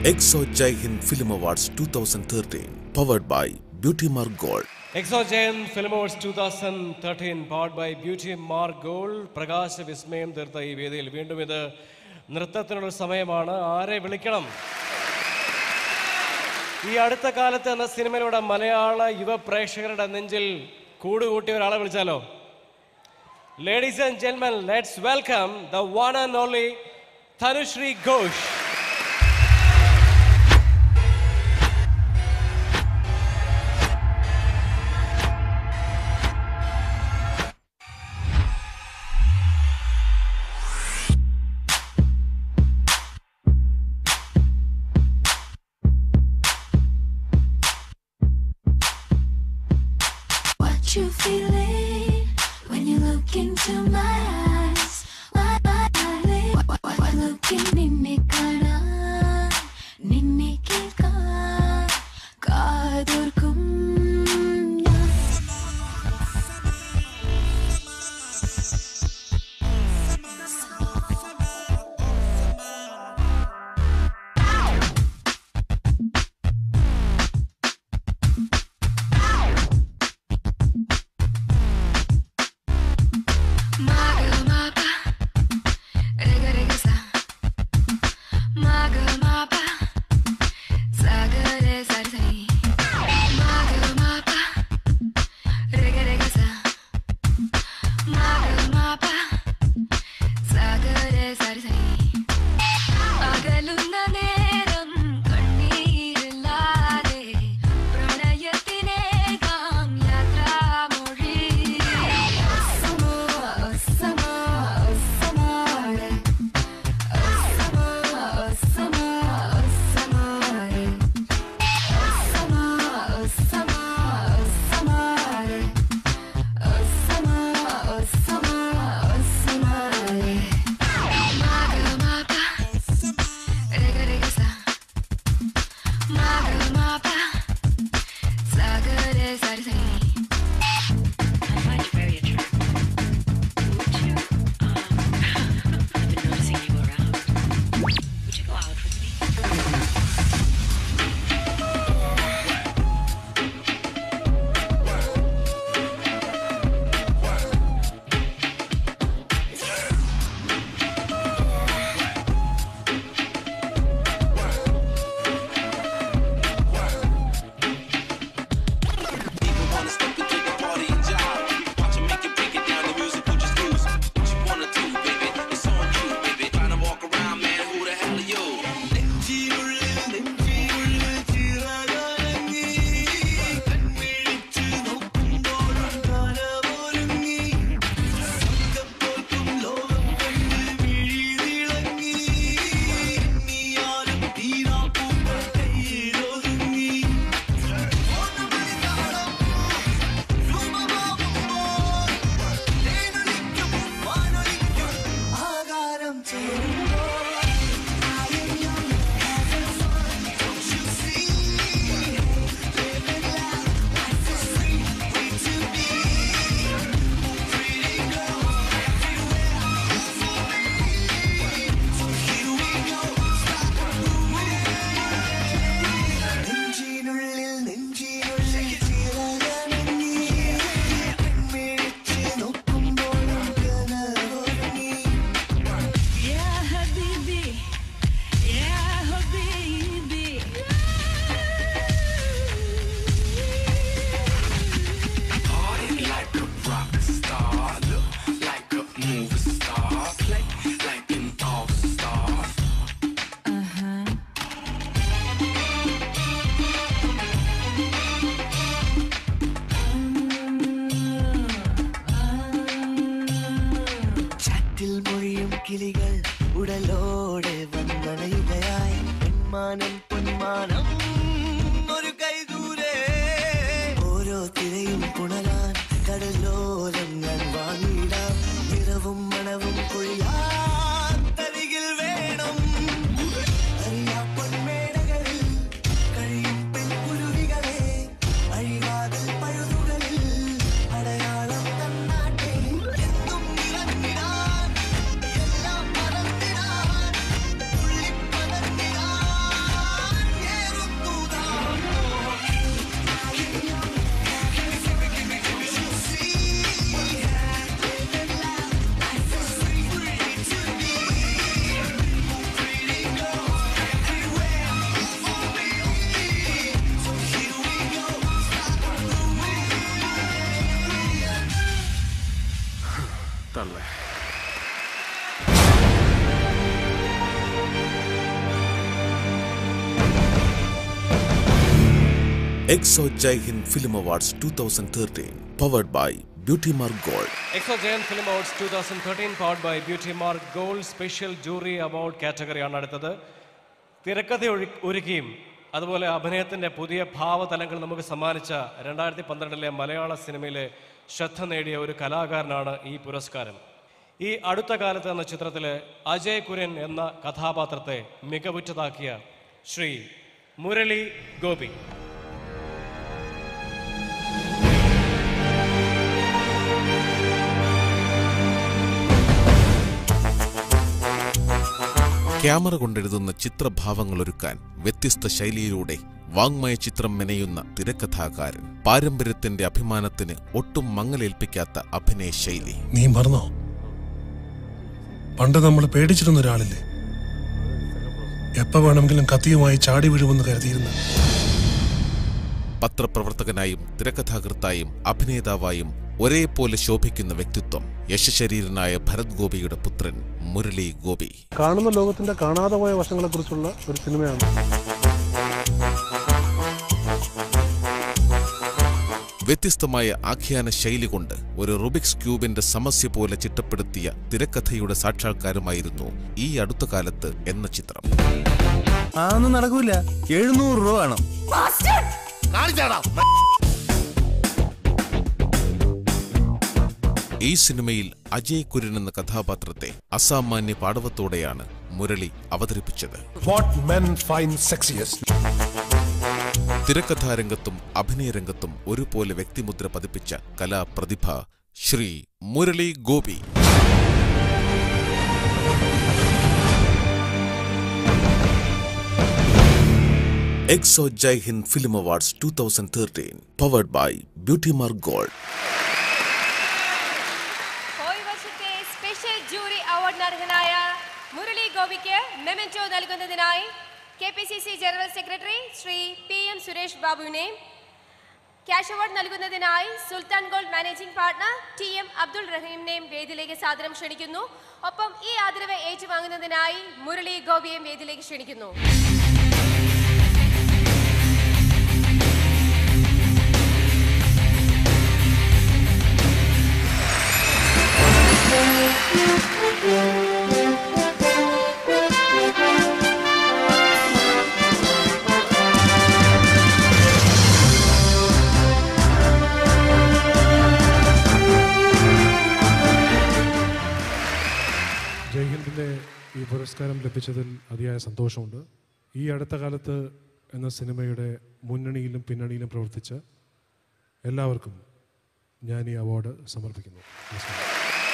Exo Jai Hind Film Awards 2013, powered by Beauty Mark Gold. Exo ജയൻ film awards two thousand thirteen powered by beauty mark gold പ്രകാശ വിസ്മയം തീർത്ത ഈ വേദിയിൽ വീണ്ടും ഇത് നൃത്തത്തിനുള്ള സമയമാണ് ആരെ വിളിക്കണം ഈ അടുത്ത കാലത്ത് എന്ന സിനിമയിലൂടെ മലയാള യുവ പ്രേക്ഷകരുടെ നെഞ്ചിൽ കൂടുകൂട്ടിയ ഒരാളെ വിളിച്ചാലോ ലേഡീസ് ആൻഡ് ജെന്മൻ let's welcome the one and only Dhanushree Ghosh What you feeling when you look into my eyes? My, my eyes. What, what, what looking നിന്നെ കാണാൻ നിന്നെ കേൾക്കാൻ കാതോർക്കും ഞാൻ Maga mapa, rega rega sa. Maga mapa, saga re sari sari. Maga mapa, rega rega sa. Maga mapa, saga re sari sari. അകലുന്ന നേരം കണ്ണീരില്ലാതെ പ്രണയത്തിനേകാം യാത്രാമൊഴി ഒസ്സമോ, ഒസ്സമോ, ഒസ്സമോടെ. ഒസ്സമോ, ഒസ്സമോ, ഒസ്സമോടെ. ഒസ്സമോ, ഒസ്സമോ, ഒസ്സമോടെ. ഒസ്സമോ, ഒസ്സമോ, ഒസ്സമോടെ. മാഗമാപ Rega rega sa, maga mapa, saga re sari sari. I find you very attractive. Would you, um, I've been noticing you around. Would you go out with me? Even wanna step into the party and jive. Watch 'em make it, break it down. The music will just lose. What you wanna do, baby? It's on you, baby. Trying to walk around, man. Who the hell are you? Yeah, habibi, yeah, habibi. Party like a rock star. Look like a movie star. Play like an all star. ചാറ്റിൽ മൊഴിയും കിളികൾ ഉടലോടെ വന്നണയുകയായി പൊന്മാനം പൊന്മാനം ഒരു കൈദൂരെ ഓരോ തിരയും പുണരാൻ കടലോരം ഞാൻ വാങ്ങിയിടാം നിറവും മണവും കൊഴിയാൻ തരികിൽ വേണം അറിയാ പൊന്മേടകളിൽ കഴിയും പെൺകുരുവികളെ അഴിവാതിൽ പഴുതുകളിൽ അടയാളം തന്നാട്ടെ എന്നും നിറഞ്ഞിടാൻ എല്ലാം മറന്നിടാൻ തുള്ളിപ്പതന്നിടാൻ തള്ളേ Exo Jai Hind Film Awards 2013, powered by Beauty Mark Gold. Exo ജയൻ film awards two thousand thirteen powered by beauty mark gold special jury award കാറ്റഗറിയാണ് അടുത്തത് തിരക്കഥ ഒഴു- ഒരുക്കിയും അതുപോലെ അഭിനയത്തിന്റെ പുതിയ ഭാവതലങ്ങൾ നമുക്ക് സമ്മാനിച്ച രണ്ടായിരത്തി പന്ത്രണ്ടിലെ മലയാള സിനിമയിലെ ശ്രദ്ധ നേടിയ ഒരു കലാകാരനാണ് ഈ പുരസ്കാരം ഈ അടുത്ത കാലത്ത് എന്ന ചിത്രത്തിലെ അജയ് കുര്യൻ എന്ന കഥാപാത്രത്തെ മികവുറ്റതാക്കിയ ശ്രീ മുരളി ഗോപി ക്യാമറ കൊണ്ടെഴുതുന്ന ചിത്രഭാവങ്ങളൊരുക്കാൻ വ്യത്യസ്ത ശൈലിയിലൂടെ വാങ്മയ ചിത്രം മെനയുന്ന തിരക്കഥാകാരൻ പാരമ്പര്യത്തിന്റെ അഭിമാനത്തിന് ഒട്ടും മങ്ങലേൽപ്പിക്കാത്ത അഭിനയ ശൈലി നീ മറന്നോ പണ്ട് നമ്മൾ പേടിച്ചിരുന്ന ഒരാളില്ലേ എപ്പോ വേണമെങ്കിലും കത്തിയുമായി ചാടി വീഴുമെന്ന് കരുതിയിരുന്ന പത്രപ്രവർത്തകനായും തിരക്കഥാകൃത്തായും അഭിനേതാവായും ഒരേപോലെ ശോഭിക്കുന്ന വ്യക്തിത്വം യശശരീരനായ ഭരത് ഗോപിയുടെ പുത്രൻ മുരളി ഗോപി കാണുന്ന ലോകത്തിന്റെ കാണാതെ പോയ വശങ്ങളെക്കുറിച്ചുള്ള ഒരു സിനിമയാണ് വ്യത്യസ്തമായ ആഖ്യാന ശൈലി കൊണ്ട് ഒരു റുബിക്സ് ക്യൂബിന്റെ സമസ്യ പോലെ ചിട്ടപ്പെടുത്തിയ തിരക്കഥയുടെ സാക്ഷാത്കാരമായിരുന്നു ഈ അടുത്ത കാലത്ത് എന്ന ചിത്രം അതൊന്നും നടക്കൂല എഴുന്നൂറ് രൂപ വേണം ഈ സിനിമയിൽ അജയ് കുര്യൻ എന്ന കഥാപാത്രത്തെ അസാമാന്യ പാടവത്തോടെയാണ് മുരളി അവതരിപ്പിച്ചത് വാട്ട് മെൻ ഫൈൻ സെക്സിയസ്റ്റ് തിരക്കഥാരംഗത്തും അഭിനയരംഗത്തും ഒരുപോലെ വ്യക്തിമുദ്ര പതിപ്പിച്ച കലാപ്രതിഭ Shri Murali Gopi Exo Jai Hind film awards two thousand thirteen powered by beauty mark gold പോയി വർഷത്തെ സ്പെഷ്യൽ ജൂറി അവാർഡിന് അർഹനായ മുരളി ഗോപിക്ക് മെമന്റോ നൽകുന്നതിനായി K P C C general secretary Shri P M Suresh ബാബുവിനെ ക്യാഷ് അവാർഡ് നൽകുന്നതിനായി Sultan gold managing partner T M Abdul റഹീമിനെയും വേദിയിലേക്ക് സാദരം ക്ഷണിക്കുന്നു ഒപ്പം ഈ ആദരവ് ഏറ്റുവാങ്ങുന്നതിനായി മുരളി ഗോപിയെയും വേദിയിലേക്ക് ക്ഷണിക്കുന്നു ജയ്ഹിന്ദിൻ്റെ ഈ പുരസ്കാരം ലഭിച്ചതിൽ അതിയായ സന്തോഷമുണ്ട് ഈ അടുത്ത കാലത്ത് എന്ന സിനിമയുടെ മുന്നണിയിലും പിന്നണിയിലും പ്രവർത്തിച്ച എല്ലാവർക്കും ഞാൻ ഈ അവാർഡ് സമർപ്പിക്കുന്നു നമസ്കാരം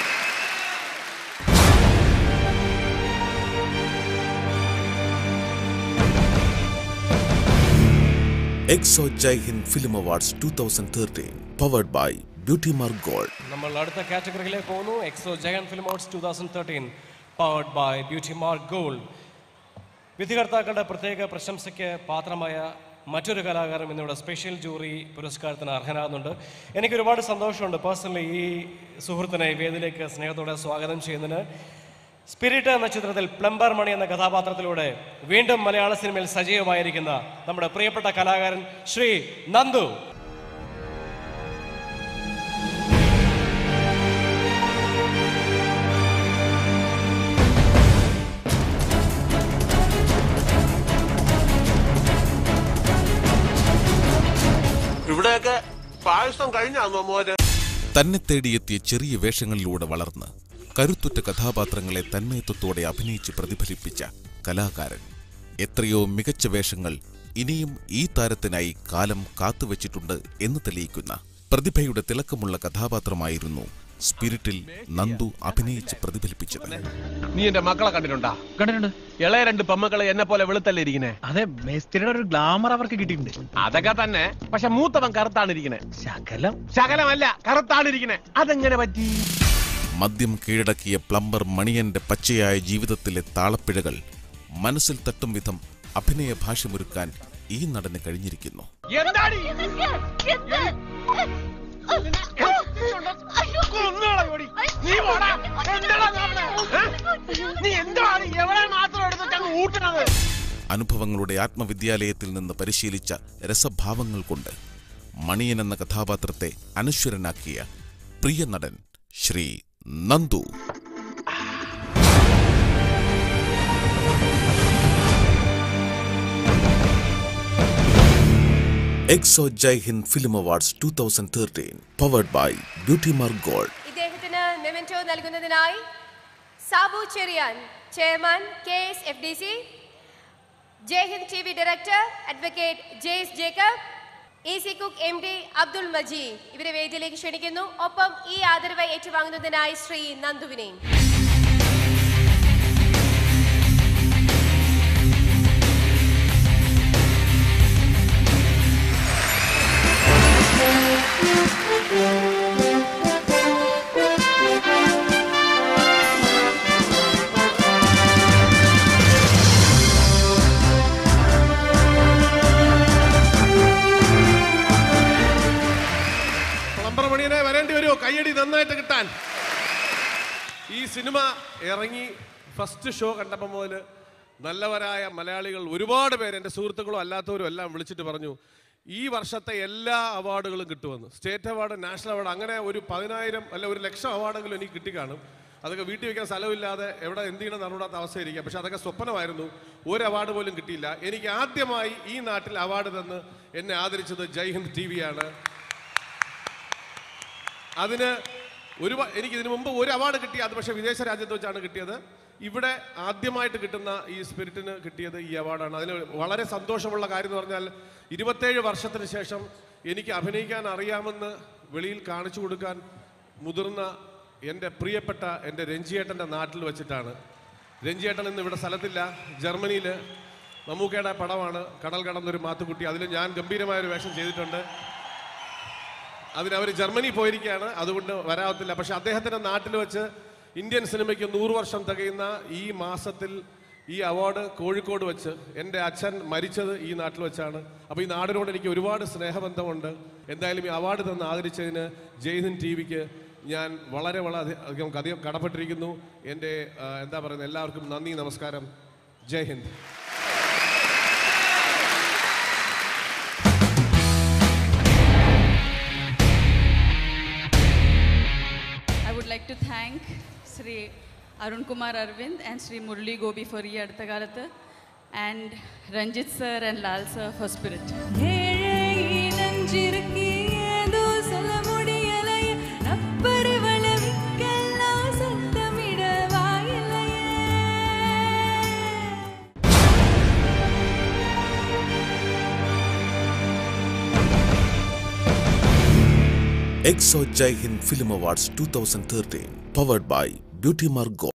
Exo Jai Hind film awards two thousand thirteen powered by beauty mark gold നമ്മൾ അടുത്ത കാറ്റഗറിയിലേക്ക് പോകുന്നു എക്സോ ജയൻ film awards two thousand thirteen powered by beauty mark gold വിധികർത്താക്കളുടെ പ്രത്യേക പ്രശംസയ്ക്ക് പാത്രമായ മറ്റൊരു കലാകാരൻ ഇന്നിവിടെ സ്പെഷ്യൽ ജൂറി പുരസ്കാരത്തിന് അർഹനാകുന്നുണ്ട് എനിക്ക് ഒരുപാട് സന്തോഷമുണ്ട് പേഴ്സണലി ഈ സുഹൃത്തിനെ ഈ വേദിയിലേക്ക് സ്നേഹത്തോടെ സ്വാഗതം ചെയ്യുന്നതിന് സ്പിരിറ്റ് എന്ന ചിത്രത്തിൽ പ്ലംബർ മണി എന്ന കഥാപാത്രത്തിലൂടെ വീണ്ടും മലയാള സിനിമയിൽ സജീവമായിരിക്കുന്ന നമ്മുടെ പ്രിയപ്പെട്ട കലാകാരൻ ശ്രീ നന്ദു ഇവിടെയൊക്കെ പായസം കഴിഞ്ഞാന്നോ മോനെ തന്നെ തേടിയെത്തിയ ചെറിയ വേഷങ്ങളിലൂടെ വളർന്ന് കരുത്തുറ്റ കഥാപാത്രങ്ങളെ തന്മയത്വത്തോടെ അഭിനയിച്ച് പ്രതിഫലിപ്പിച്ച കലാകാരൻ എത്രയോ മികച്ച വേഷങ്ങൾ ഇനിയും ഈ താരത്തിനായി കാലം കാത്തുവച്ചിട്ടുണ്ട് എന്ന് തെളിയിക്കുന്ന പ്രതിഭയുടെ തിളക്കമുള്ള കഥാപാത്രമായിരുന്നു സ്പിരിറ്റിൽ നന്ദു അഭിനയിച്ച് പ്രതിഫലിപ്പിച്ചത് നീ എന്റെ മക്കളെ കണ്ടിട്ടുണ്ടാ കണ്ടിട്ടുണ്ട് ഇളയ രണ്ട് പെമ്മക്കളെ എന്നെ പോലെ വെളുത്തല്ലേ ഇരിക്കണേ അതെ മേസ്തിരിയുടെ ഒരു ഗ്ലാമർ അവർക്ക് കിട്ടിയിട്ടുണ്ട് അതൊക്കെ തന്നെ പക്ഷെ മൂത്തവൻ കറുത്താണ് ഇരിക്കണേ ശകലം ശകലമല്ല കറുത്താണ് ഇരിക്കണേ അതെങ്ങനെ പറ്റി മദ്യം കീഴടക്കിയ പ്ലംബർ മണിയന്റെ പച്ചയായ ജീവിതത്തിലെ താളപ്പിഴകൾ മനസ്സിൽ തട്ടും വിധം അഭിനയ ഭാഷമൊരുക്കാൻ ഈ നടന് കഴിഞ്ഞിരിക്കുന്നു എന്താണ് കൊന്നുകളയോടി നീ പോടാ അനുഭവങ്ങളുടെ ആത്മവിദ്യാലയത്തിൽ നിന്ന് പരിശീലിച്ച രസഭാവങ്ങൾ കൊണ്ട് മണിയൻ എന്ന കഥാപാത്രത്തെ അനശ്വരനാക്കിയ പ്രിയ നടൻ Shri Nandu Exo Jai Hind film awards two thousand thirteen powered by beauty mark gold ഇദ്ദേഹത്തിന് മെമെന്റോ നൽകുന്നതിനായി Sabu Cherian chairman K S F D C Jaihind T V director advocate Jaise Jacob E C കുക്ക് എം ഡി അബ്ദുൾ മജീദ് ഇവരെ വേദിയിലേക്ക് ക്ഷണിക്കുന്നു ഒപ്പം ഈ ആദരവ് ഏറ്റുവാങ്ങുന്നതിനായി ശ്രീ നന്ദുവിനെയും പ്ലംബർ മണിയനെ വരേണ്ടി വരുമോ കയ്യടി നന്നായിട്ട് കിട്ടാൻ ഈ സിനിമ ഇറങ്ങി ഫസ്റ്റ് ഷോ കണ്ടപ്പോൾ മുതൽ നല്ലവരായ മലയാളികൾ ഒരുപാട് പേര് എൻ്റെ സുഹൃത്തുക്കളും അല്ലാത്തവരും എല്ലാം വിളിച്ചിട്ട് പറഞ്ഞു ഈ വർഷത്തെ എല്ലാ അവാർഡുകളും കിട്ടുമെന്ന് സ്റ്റേറ്റ് അവാർഡ് നാഷണൽ അവാർഡ് അങ്ങനെ ഒരു പതിനായിരം അല്ല ഒരു ലക്ഷം അവാർഡെങ്കിലും എനിക്ക് കിട്ടിക്കാണും അതൊക്കെ വീട്ടിൽ വെക്കാൻ സ്ഥലമില്ലാതെ എവിടെ എന്ത് ചെയ്യണമെന്ന് അറിഞ്ഞൂടാത്ത അവസ്ഥയായിരിക്കാം പക്ഷെ അതൊക്കെ സ്വപ്നമായിരുന്നു ഒരു അവാർഡ് പോലും കിട്ടിയില്ല എനിക്ക് ആദ്യമായി ഈ നാട്ടിൽ അവാർഡ് തന്ന് എന്നെ ആദരിച്ചത് ജയ്ഹിന്ദ് ടി വിയാണ് അതിന് ഒരു എനിക്ക് ഇതിനു മുമ്പ് ഒരു അവാർഡ് കിട്ടി അത് പക്ഷേ വിദേശ രാജ്യത്ത് വെച്ചാണ് കിട്ടിയത് ഇവിടെ ആദ്യമായിട്ട് കിട്ടുന്ന ഈ സ്പിരിറ്റിന് കിട്ടിയത് ഈ അവാർഡാണ് അതിൽ വളരെ സന്തോഷമുള്ള കാര്യം എന്ന് പറഞ്ഞാൽ ഇരുപത്തേഴ് വർഷത്തിന് ശേഷം എനിക്ക് അഭിനയിക്കാൻ അറിയാമെന്ന് വെളിയിൽ കാണിച്ചു കൊടുക്കാൻ മുതിർന്ന എൻ്റെ പ്രിയപ്പെട്ട എൻ്റെ രഞ്ജിയേട്ടൻ്റെ നാട്ടിൽ വെച്ചിട്ടാണ് രഞ്ജിയേട്ടൻ ഇന്ന് ഇവിടെ സ്ഥലത്തില്ല ജർമ്മനിയിൽ മമ്മൂക്കയുടെ പടമാണ് കടൽ കടന്നൊരു മാത്തുക്കുട്ടി അതിൽ ഞാൻ ഗംഭീരമായൊരു വേഷം ചെയ്തിട്ടുണ്ട് അതിന് അവർ ജർമ്മനി പോയിരിക്കുകയാണ് അതുകൊണ്ട് വരാത്തില്ല പക്ഷെ അദ്ദേഹത്തിന്റെ നാട്ടിൽ വെച്ച് ഇന്ത്യൻ സിനിമയ്ക്ക് നൂറ് വർഷം തികയുന്ന ഈ മാസത്തിൽ ഈ അവാർഡ് കോഴിക്കോട് വെച്ച് എൻ്റെ അച്ഛൻ മരിച്ചത് ഈ നാട്ടിൽ വെച്ചാണ് അപ്പോൾ ഈ നാടിനോട് എനിക്ക് ഒരുപാട് സ്നേഹബന്ധമുണ്ട് എന്തായാലും ഈ അവാർഡ് തന്ന് ആദരിച്ചതിന് ജയ്ഹിന്ദ് ടി വിക്ക് ഞാൻ വളരെ വളരെ അധികം അധികം കടപ്പെട്ടിരിക്കുന്നു എൻ്റെ ആ, എന്താ പറയുന്നത് എല്ലാവർക്കും നന്ദി നമസ്കാരം ജയ് Hind I would like to thank Sri Arun Kumar Arvind and Sri Murli Gobi for ഈ അടുത്ത കാലത്ത് and Ranjit sir and Lal sir for spirit. Exo Jai Hind film awards two thousand thirteen powered by beauty mark gold